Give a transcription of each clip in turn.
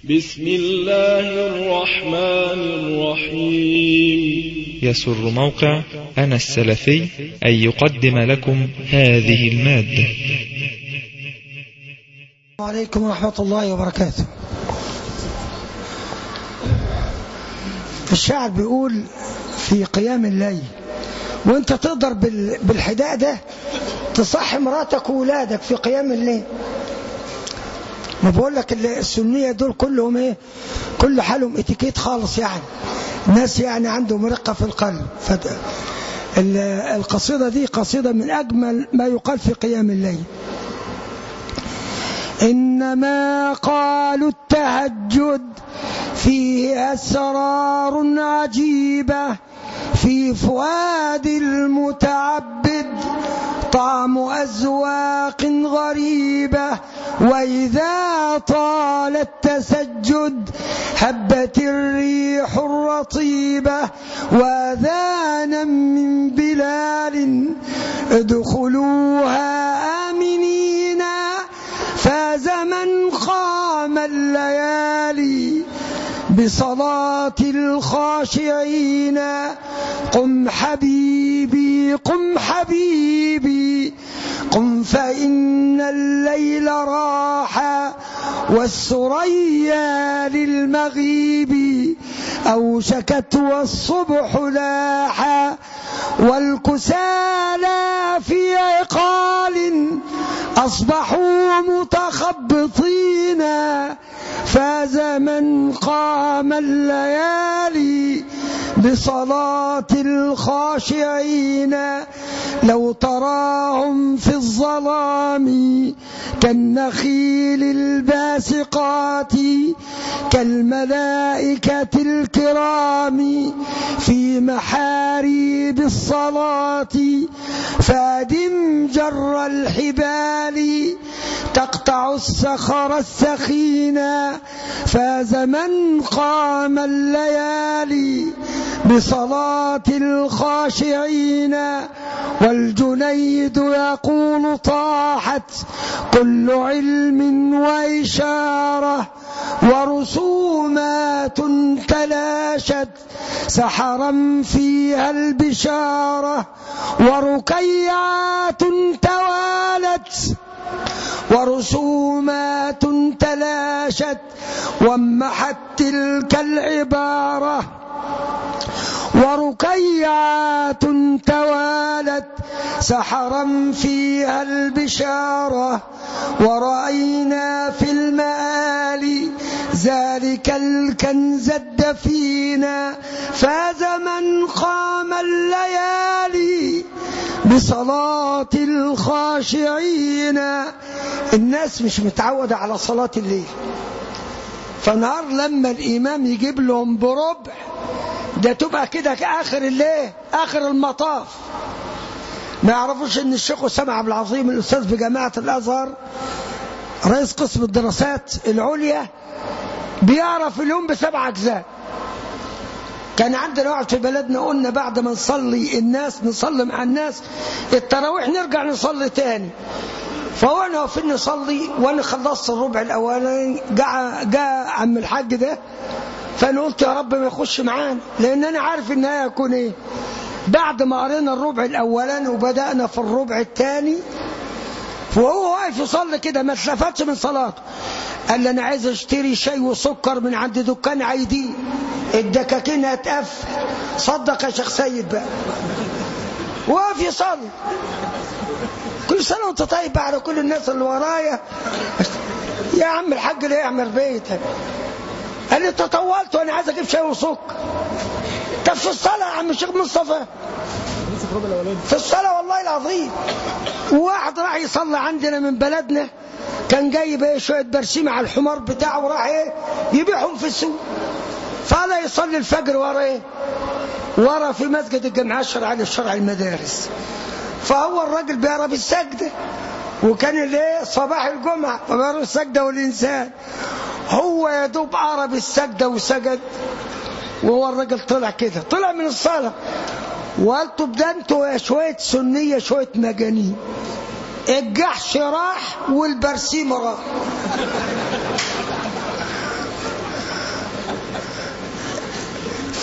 بسم الله الرحمن الرحيم يسر موقع أنا السلفي أن يقدم لكم هذه المادة عليكم ورحمة الله وبركاته الشاعر بيقول في قيام الليل وانت تقدر بال- بالحداء ده تصحي مراتك وولادك في قيام الليل ما بقول لك ال- السنية دول كلهم ايه كل حالهم اتيكيت خالص يعني ناس يعني عندهم رقة في القلب فد... ال- القصيدة دي قصيدة من أجمل ما يقال في قيام الليل إنما قالوا التهجد فيه أسرار عجيبة في فؤاد المتعبد طعم أزواق غريبة وإذا طال التسجد هبت الريح الرطيبة وأذانا من بلال ادخلوها آمنين فاز من قام الليالي بصلاة الخاشعين قم حبيبي قم حبيبي قم فإن الليل راح والسريا للمغيب أوشكت والصبح لاح والكسالى في عقال أصبحوا متخبطين فاز من قام الليالي بصلاة الخاشعين لو تراهم في الظلام كالنخيل الباسقات كالملائكة الكرام في محاريب الصلاة فادم جر الحبال تقطع الصخر السخينا فاز من قام الليالي بصلاة الخاشعين والجنيد يقول طاحت كل علم وإشارة ورسومات تلاشت سحرا فيها البشارة وركيعات توالت ورسومات تلاشت وامحت تلك العبارة وركيعات توالت سحرا فيها البشارة ورأينا في المآل ذلك الكنز الدفين فاز من قام الليالي بصلاة الخاشعين الناس مش متعودة على صلاة الليل فنهار لما الإمام يجيب لهم بربع ده تبقى كده آخر الليل آخر المطاف ما يعرفوش ان الشيخ أسامة عبد العظيم الأستاذ بجامعة الأزهر رئيس قسم الدراسات العليا بيعرف اليوم بسبع أجزاء كان عندنا واحد في بلدنا قلنا بعد ما نصلي الناس نصلي مع الناس التراويح نرجع نصلي تاني فوانا واقفين نصلي وانا خلصت الربع الاولاني جاء جاء عم الحاج ده فانا قلت يا رب ما يخش معانا لان انا عارف النهايه هيكون ايه بعد ما قرينا الربع الاولاني وبدانا في الربع الثاني وهو واقف يصلي كده ما اتلفتش من صلاته قال لي انا عايز اشتري شاي وسكر من عند دكان عايدين الدكاكين هتقفل صدق يا شيخ سيد بقى واقف يصلي كل سنه وانت طيب بقى على كل الناس اللي ورايا يا عم الحاج ليه يعمل بيتك قال لي تطولت وانا عايز اجيب شاي وسكر طب في الصلاه يا عم الشيخ مصطفى في الصلاه والله العظيم وواحد راح يصلي عندنا من بلدنا كان جايب ايه شويه برسيم على الحمار بتاعه وراح ايه يبيعهم في السوق فلا يصلي الفجر ورا ايه ورا في مسجد الجامعه الشرعيه للشرع المدارس فهو الراجل بيقرا بالسجده وكان الايه صباح الجمعه فبيقرا السجده والانسان هو يا دوب قرا بالسجده وسجد وهو الراجل طلع كده طلع من الصلاه وقالتوا ده انتوا يا شويه سنيه شويه مجانين الجحش راح والبرسيم راح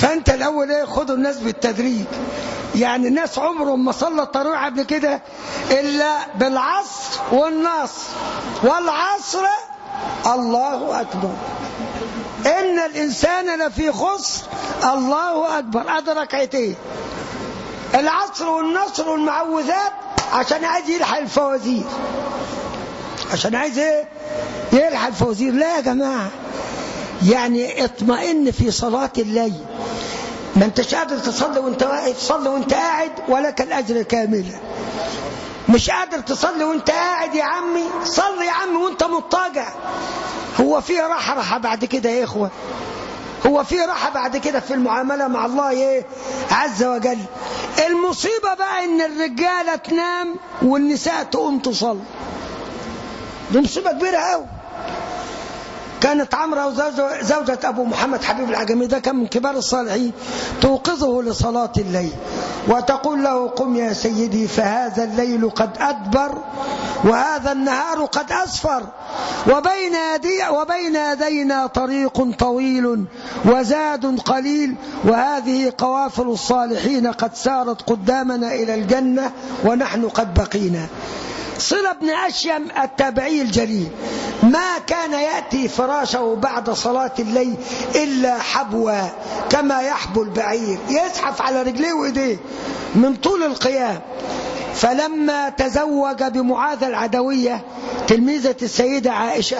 فانت الاول ايه خدوا الناس بالتدريج يعني الناس عمرهم ما صلى التراويح قبل كده الا بالعصر والنصر والعصر الله اكبر ان الانسان لفي خسر الله اكبر ادي ركعتين العصر والنصر والمعوذات عشان عايز يلحق الفوازير عشان عايز ايه يلحق الفوازير لا يا جماعه يعني اطمئن في صلاه الليل ما انتش قادر تصلي وانت واقف صلي وانت قاعد ولك الاجر كاملا مش قادر تصلي وانت قاعد يا عمي صلي يا عمي وانت مضطجع هو في راحه راحه بعد كده يا اخوه هو في راحه بعد كده في المعامله مع الله ايه عز وجل المصيبه بقى ان الرجاله تنام والنساء تقوم تصلي دي مصيبه كبيره قوي كانت عمرة زوجة أبو محمد حبيب العجمي ده كان من كبار الصالحين توقظه لصلاة الليل وتقول له قم يا سيدي فهذا الليل قد أدبر وهذا النهار قد أسفر وبين يدي وبين يدينا طريق طويل وزاد قليل وهذه قوافل الصالحين قد سارت قدامنا إلى الجنة ونحن قد بقينا صلة بن أشيم التابعي الجليل ما كان يأتي فراشه بعد صلاة الليل إلا حبوا كما يحبو البعير يزحف على رجليه وإيديه من طول القيام فلما تزوج بمعاذ العدوية تلميذة السيدة عائشة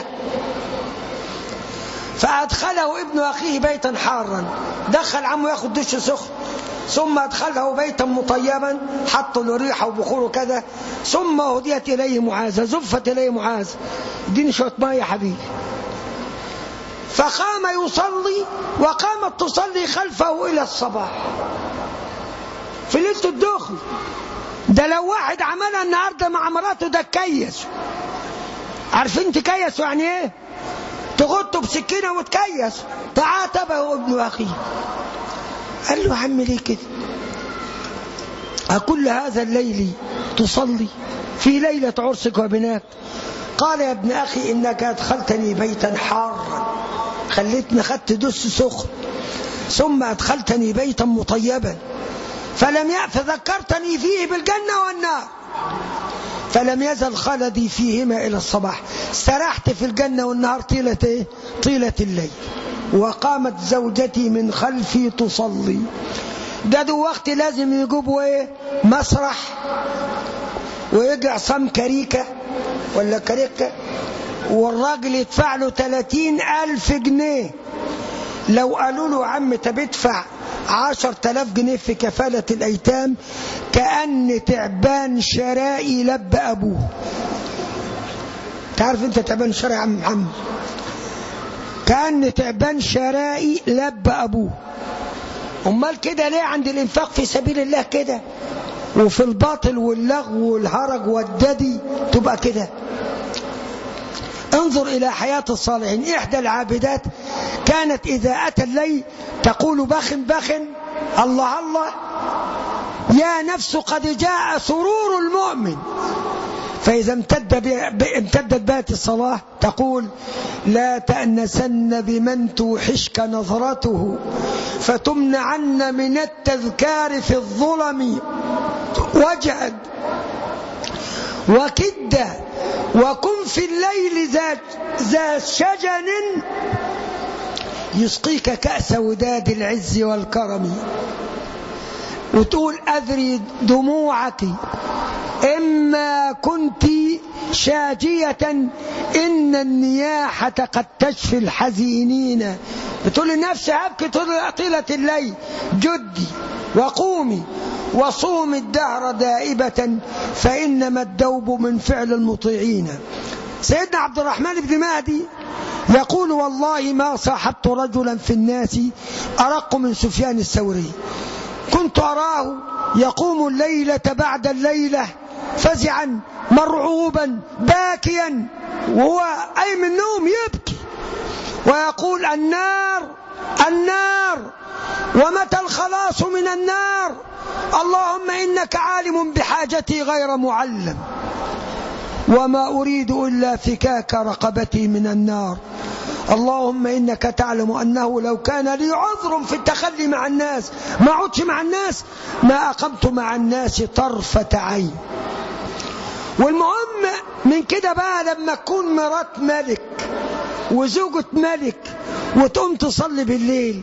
فأدخله ابن أخيه بيتا حارا دخل عمه ياخد دش سخن ثم أدخله بيتا مطيبا حط له ريحة وبخور وكذا ثم هديت إليه معاذ زفت إليه معاذ اديني شوية مية يا حبيبي فقام يصلي وقامت تصلي خلفه إلى الصباح في ليلة الدخل ده لو واحد عملها النهارده مع مراته ده كيس عارفين تكيسوا يعني ايه تغطوا بسكينه وتكيس تعاتبه ابن اخيه قال له عم ليه كده أكل هذا الليل تصلي في ليلة عرسك وبناك قال يا ابن أخي إنك أدخلتني بيتا حارا خليتني خدت دس سخن ثم أدخلتني بيتا مطيبا فلم ي... فذكرتني فيه بالجنة والنار فلم يزل خلدي فيهما إلى الصباح سرحت في الجنة والنهار طيلة إيه؟ طيلة الليل وقامت زوجتي من خلفي تصلي ده دو وقت لازم يجيبوا ايه مسرح ويجي عصام كريكة ولا كريكة والراجل يدفع له 30 ألف جنيه لو قالوا له عم طب ادفع عشر تلاف جنيه في كفالة الأيتام كأن تعبان شرائي لب أبوه تعرف انت تعبان شرائي عم محمد كأن تعبان شرائي لب أبوه أمال كده ليه عند الإنفاق في سبيل الله كده وفي الباطل واللغو والهرج والددي تبقى كده انظر إلى حياة الصالحين إحدى العابدات كانت إذا أتى الليل تقول بخ بخ الله الله يا نفس قد جاء سرور المؤمن فإذا امتد امتدت بات الصلاة تقول لا تأنسن بمن توحشك نظرته فتمنعن من التذكار في الظلم وجهد وكد وكن في الليل ذات ذا شجن يسقيك كأس وداد العز والكرم وتقول أذري دموعك إما كنت شاجية إن النياحة قد تشفي الحزينين بتقول لنفسي أبكي طيلة الليل جدي وقومي وصومي الدهر دائبة فإنما الدوب من فعل المطيعين سيدنا عبد الرحمن بن مهدي يقول والله ما صاحبت رجلا في الناس أرق من سفيان الثوري كنت أراه يقوم الليلة بعد الليلة فزعا مرعوبا باكيا وهو أي من النوم يبكي ويقول النار النار ومتى الخلاص من النار اللهم إنك عالم بحاجتي غير معلم وما أريد إلا فكاك رقبتي من النار اللهم إنك تعلم أنه لو كان لي عذر في التخلي مع الناس ما عدش مع الناس ما أقمت مع الناس طرفة عين والمهم من كده بقى لما تكون مرات ملك وزوجة ملك وتقوم تصلي بالليل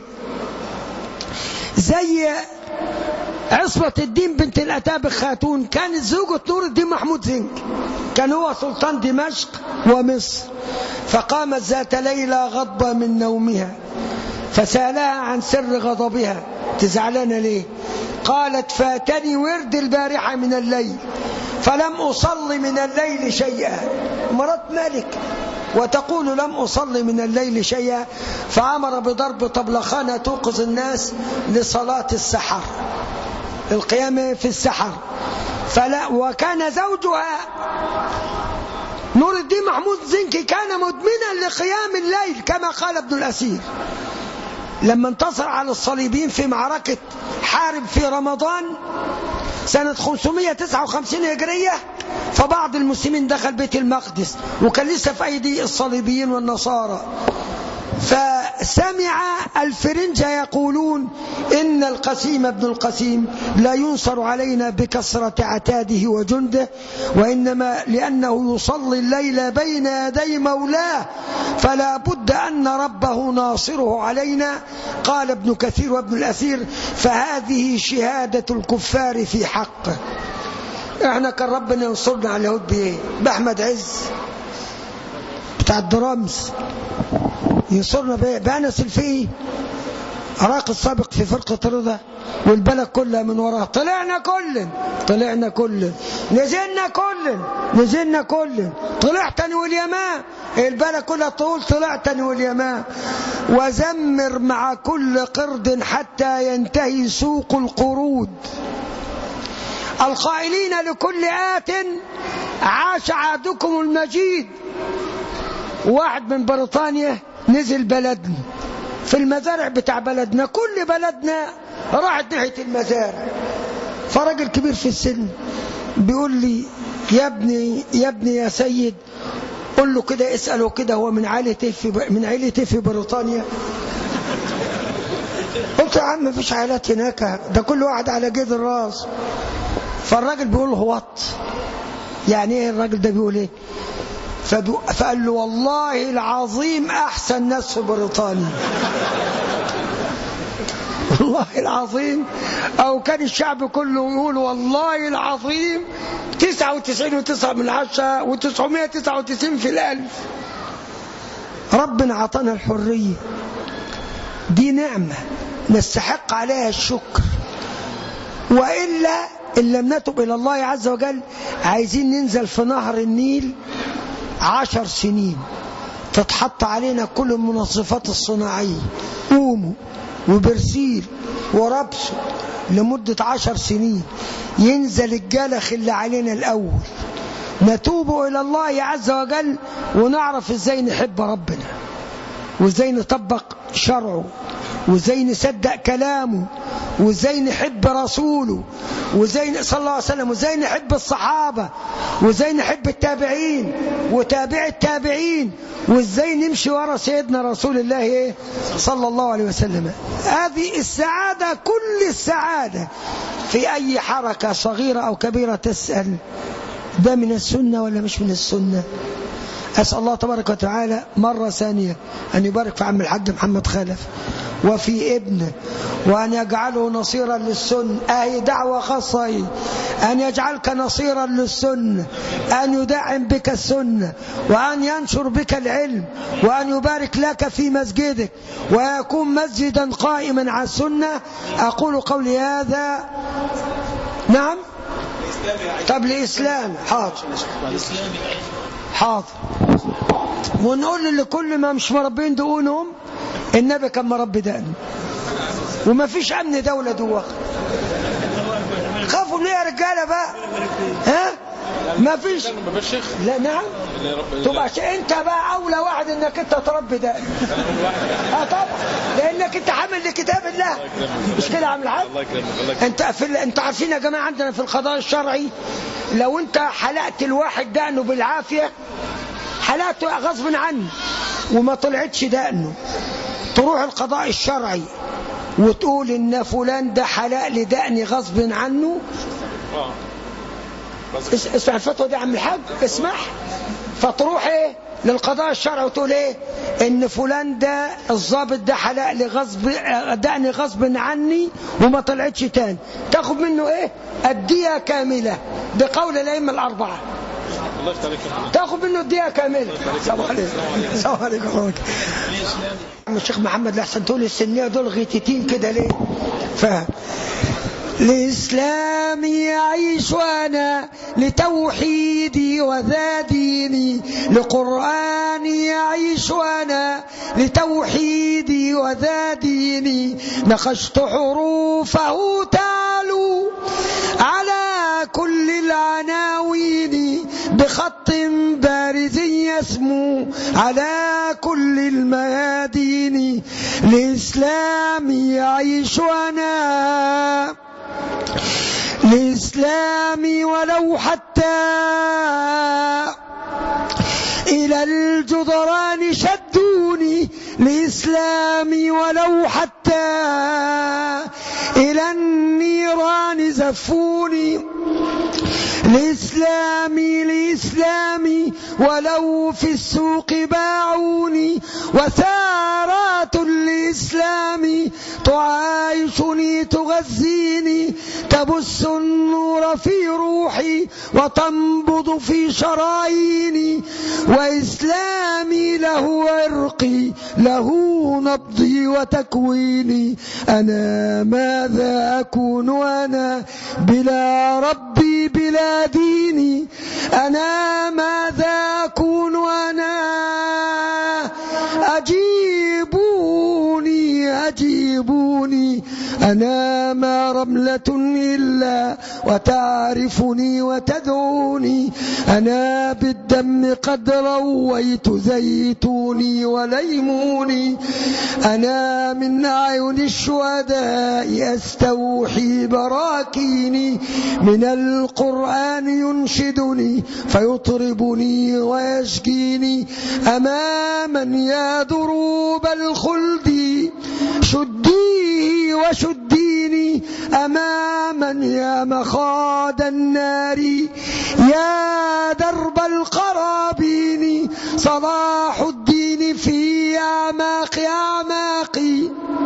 زي عصمة الدين بنت الأتابك خاتون كانت زوجة نور الدين محمود زنك كان هو سلطان دمشق ومصر فقامت ذات ليلة غضبة من نومها فسألها عن سر غضبها تزعلان ليه قالت فاتني ورد البارحة من الليل فلم أصلي من الليل شيئا مرات ملك وتقول لم أصلي من الليل شيئا فأمر بضرب طبلخانة توقظ الناس لصلاة السحر القيام في السحر فلا وكان زوجها نور الدين محمود زنكي كان مدمنا لقيام الليل كما قال ابن الأسير لما انتصر على الصليبيين في معركة حارب في رمضان سنة 559 هجرية فبعض المسلمين دخل بيت المقدس وكان لسه في أيدي الصليبيين والنصارى فسمع الفرنجة يقولون إن القسيم بن القسيم لا ينصر علينا بكثرة عتاده وجنده وإنما لأنه يصلي الليل بين يدي مولاه فلا بد أن ربه ناصره علينا قال ابن كثير وابن الأثير فهذه شهادة الكفار في حقه احنا كان ربنا ينصرنا على اليهود بايه باحمد عز بتاع الدرامز ينصرنا بايه بانس الفقي عراق السابق في فرقة رضا والبلد كلها من وراه طلعنا كل طلعنا كل نزلنا كل نزلنا كل طلعتني واليماء البلد كلها تقول طلعتني واليماء وزمر مع كل قرد حتى ينتهي سوق القرود القائلين لكل آت عاش عهدكم المجيد واحد من بريطانيا نزل بلدنا في المزارع بتاع بلدنا كل بلدنا راحت ناحية المزارع فرجل كبير في السن بيقول لي يا ابني يا ابني يا سيد قول له كده اسأله كده هو من عائلة ايه في من عائلة ايه في بريطانيا قلت يا عم مفيش عائلات هناك ده كل واحد على جيد الراس فالراجل بيقول هوات يعني ايه الراجل ده بيقول ايه فقال له والله العظيم احسن ناس في بريطانيا والله العظيم او كان الشعب كله يقول والله العظيم تسعة وتسعين وتسعة من عشرة وتسعمائة تسعة وتسعين في الألف ربنا عطانا الحرية دي نعمة نستحق عليها الشكر وإلا إن لم نتب إلى الله عز وجل عايزين ننزل في نهر النيل عشر سنين تتحط علينا كل المنظفات الصناعية أومو وبرسيل وربسو لمدة عشر سنين ينزل الجلخ اللي علينا الأول نتوب إلى الله عز وجل ونعرف إزاي نحب ربنا وإزاي نطبق شرعه وإزاي نصدق كلامه وإزاي نحب رسوله وإزاي صلى الله عليه وسلم وإزاي نحب الصحابة وإزاي نحب التابعين وتابع التابعين وإزاي نمشي ورا سيدنا رسول الله إيه؟ صلى الله عليه وسلم هذه السعادة كل السعادة في أي حركة صغيرة أو كبيرة تسأل ده من السنة ولا مش من السنة أسأل الله تبارك وتعالى مرة ثانية أن يبارك في عم الحاج محمد خلف وفي ابنه وأن يجعله نصيرا للسنة أهي دعوة خاصة هي. أن يجعلك نصيرا للسنة أن يدعم بك السنة وأن ينشر بك العلم وأن يبارك لك في مسجدك ويكون مسجدا قائما على السنة أقول قولي هذا نعم طب الإسلام حاضر حاضر ونقول لكل ما مش مربين دقونهم النبي كان مربي دقن وما فيش امن دولة دوخ خافوا ليه يا رجالة بقى ها ما فيش لا نعم تبقى انت بقى اولى واحد انك انت تربي دقن اه طبعا لانك انت حامل لكتاب الله مش كده يا عم الحاج انت في ال... انت عارفين يا جماعه عندنا في القضاء الشرعي لو انت حلقت الواحد دقنه بالعافيه حلقته غصب عنه وما طلعتش دقنه تروح القضاء الشرعي وتقول ان فلان ده حلق لي دقني غصب عنه اس- اسمع الفتوى دي يا عم الحاج اسمح فتروح ايه للقضاء الشرعي وتقول ايه ان فلان ده الضابط ده حلق لي غصب دقني غصب عني وما طلعتش تاني تاخد منه ايه الدية كاملة بقول الائمة الاربعة الله يفتح عليك يا فندم. تاخد منه الدية كاملة السلام عليكم السلام عليكم ورحمة الله. عم الشيخ محمد لحسن تقول السنية دول غيتتين كده ليه فاهم لإسلامي يعيش وأنا لتوحيدي وذا ديني لقرآني يعيش وأنا لتوحيدي وذا ديني نخشت حروفه تعلو على كل العناوين بخط بارز يسمو على كل الميادين لإسلامي يعيش وأنا لإسلامي ولو حتى إلى الجدران شدوني لإسلامي ولو حتى إلى النيران زفوني لإسلامي لإسلامي ولو في السوق باعوني وثارات لإسلامي تعايشني تغذيني تبث النور في روحي وتنبض في شراييني وإسلامي له عرقي له نبضي وتكويني أنا ماذا أكون أنا بلا ربي بلا ديني أنا ماذا أكون أنا أجيبوني أجيبوني أنا ما رملة إلا وتعرفني وتدعوني أنا بالدم قد رويت زيتوني وليموني أنا من أعين الشهداء أستوحي براكيني من القرآن ينشدني فيطربني ويشكيني أماما يا دروب الخلد شديه وشديني أماما يا مخاد النار يا درب القرابين صلاح الدين في أعماق أعماقي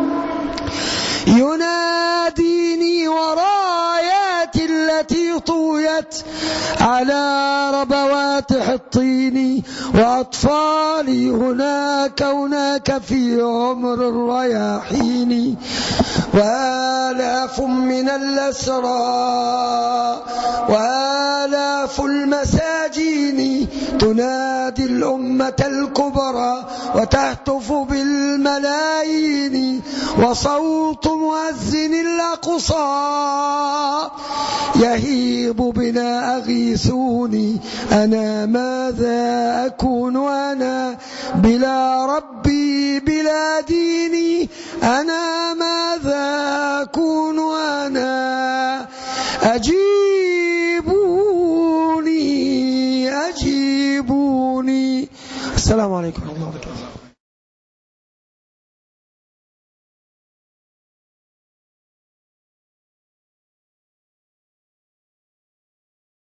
يناديني ورايات التي طويت على ربوات حطيني وأطفالي هناك هناك في عمر الرياحين وآلاف من الأسرى وآلاف المساجين تنادي الأمة الكبرى وتهتف بالملايين وصوت مؤذن الأقصى يهيب بنا أغيثوني أنا ماذا أكون أنا بلا ربي بلا ديني أنا ماذا أكون أنا أجيبوني أجيبوني السلام عليكم ورحمة الله وبركاته